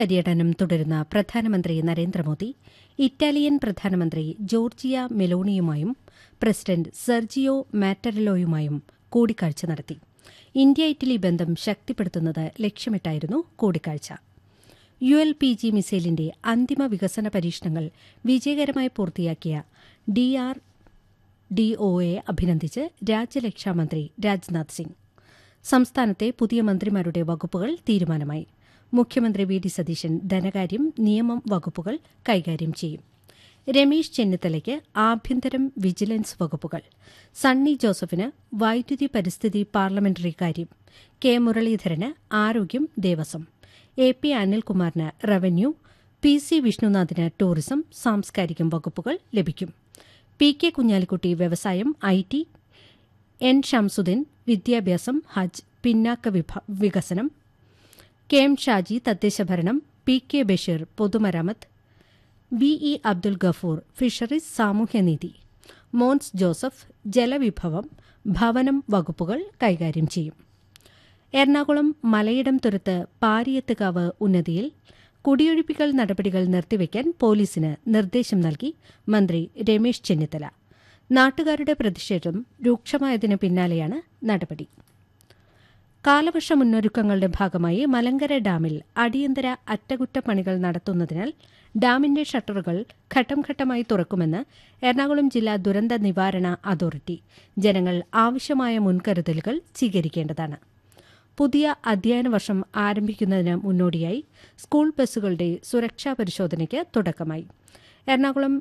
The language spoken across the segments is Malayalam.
പര്യടനം തുടരുന്ന പ്രധാനമന്ത്രി നരേന്ദ്രമോദി ഇറ്റാലിയൻ പ്രധാനമന്ത്രി ജോർജിയ മെലോണിയുമായും പ്രസിഡന്റ് സെർജിയോ മാറ്ററലോയുമായും കൂടിക്കാഴ്ച നടത്തി ഇന്ത്യ ഇറ്റലി ബന്ധം ശക്തിപ്പെടുത്തുന്നത് ലക്ഷ്യമിട്ടായിരുന്നു കൂടിക്കാഴ്ച യു എൽ പി ജി മിസൈലിന്റെ അന്തിമ വികസന പരീക്ഷണങ്ങൾ വിജയകരമായി പൂർത്തിയാക്കിയ ഡി ആർ ഡി ഒ എ അഭിനന്ദിച്ച് രാജ്യരക്ഷാമന്ത്രി രാജ്നാഥ് സിംഗ് സംസ്ഥാനത്തെ പുതിയ മന്ത്രിമാരുടെ വകുപ്പുകൾ തീരുമാനമായി മുഖ്യമന്ത്രി വി ഡി സതീശൻ ധനകാര്യം നിയമം വകുപ്പുകൾ കൈകാര്യം ചെയ്യും രമേശ് ചെന്നിത്തലയ്ക്ക് ആഭ്യന്തരം വിജിലൻസ് വകുപ്പുകൾ സണ്ണി ജോസഫിന് വൈദ്യുതി പരിസ്ഥിതി പാർലമെന്ററി കാര്യം കെ മുരളീധരന് ആരോഗ്യം ദേവസ്വം എ പി അനിൽകുമാറിന് റവന്യൂ പി സി വിഷ്ണുനാഥിന് ടൂറിസം സാംസ്കാരികം വകുപ്പുകൾ ലഭിക്കും പി കെ കുഞ്ഞാലിക്കുട്ടി വ്യവസായം ഐ ടി എൻ ഷംസുദ്ദീൻ വിദ്യാഭ്യാസം ഹജ്ജ് പിന്നാക്ക വിഭ- വികസനം കെ എം ഷാജി തദ്ദേശഭരണം പി കെ ബഷീർ പൊതുമരാമത്ത് V E Abdul Gafoor fisheries സാമൂഹ്യനീതി മോൻസ് ജോസഫ് ജലവിഭവം ഭവനം വകുപ്പുകൾ കൈകാര്യം ചെയ്യും എറണാകുളം മലയിടം തുരുത്ത് പാരിയത്തുകാവ് ഉന്നതിയിൽ കുടിയൊഴിപ്പിക്കൽ നടപടികൾ നിർത്തിവെക്കാൻ പോലീസിന് നിർദ്ദേശം നൽകി മന്ത്രി രമേശ് ചെന്നിത്തല നാട്ടുകാരുടെ പ്രതിഷേധം രൂക്ഷമായതിനു പിന്നാലെയാണ് നടപടി കാലവർഷ മുന്നൊരുക്കങ്ങളുടെ ഭാഗമായി മലങ്കര ഡാമിൽ അടിയന്തര അറ്റകുറ്റപ്പണികൾ നടത്തുന്നതിനാൽ ഡാമിന്റെ ഷട്ടറുകൾ ഘട്ടം ഘട്ടമായി തുറക്കുമെന്ന് എറണാകുളം ജില്ലാ ദുരന്ത നിവാരണ അതോറിറ്റി ജനങ്ങൾ ആവശ്യമായ മുൻകരുതലുകൾ സ്വീകരിക്കേണ്ടതാണ് പുതിയ അധ്യയന വർഷം ആരംഭിക്കുന്നതിന് മുന്നോടിയായി സ്കൂൾ ബസ്സുകളുടെ സുരക്ഷാ പരിശോധനയ്ക്ക് തുടക്കമായി എറണാകുളം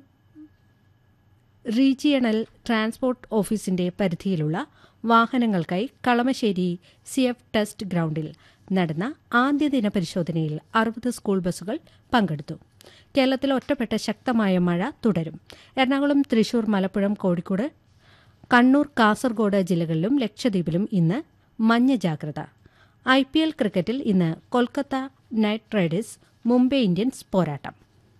റീജിയണൽ ട്രാൻസ്പോർട്ട് ഓഫീസിന്റെ പരിധിയിലുള്ള വാഹനങ്ങൾക്കായി കളമശ്ശേരി സി എഫ് ടെസ്റ്റ് ഗ്രൌണ്ടിൽ നടന്ന ആദ്യ ദിന പരിശോധനയിൽ അറുപത് സ്കൂൾ ബസ്സുകൾ പങ്കെടുത്തു കേരളത്തിൽ ഒറ്റപ്പെട്ട ശക്തമായ മഴ തുടരും എറണാകുളം തൃശൂർ മലപ്പുറം കോഴിക്കോട് കണ്ണൂർ കാസർഗോഡ് ജില്ലകളിലും ലക്ഷദ്വീപിലും ഇന്ന് മഞ്ഞ ജാഗ്രത ഐ പി എൽ ക്രിക്കറ്റിൽ ഇന്ന് Kolkata knight riders Mumbai Indians പോരാട്ടം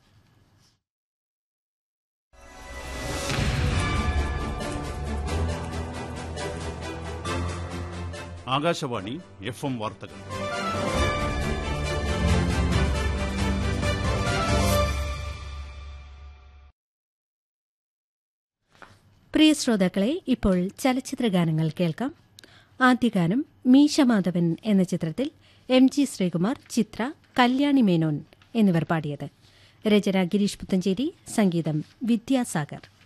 ആകാശവാണി എഫ് എം വാർത്തകൾ പ്രിയ ശ്രോതാക്കളെ ഇപ്പോൾ ചലച്ചിത്ര ഗാനങ്ങൾ കേൾക്കാം ആദ്യ ഗാനം മീശ മാധവൻ എന്ന ചിത്രത്തിൽ എം ജി ശ്രീകുമാർ ചിത്ര കല്യാണി മേനോൻ എന്നിവർ പാടിയത് രചന ഗിരീഷ് പുത്തഞ്ചേരി സംഗീതം വിദ്യാസാഗർ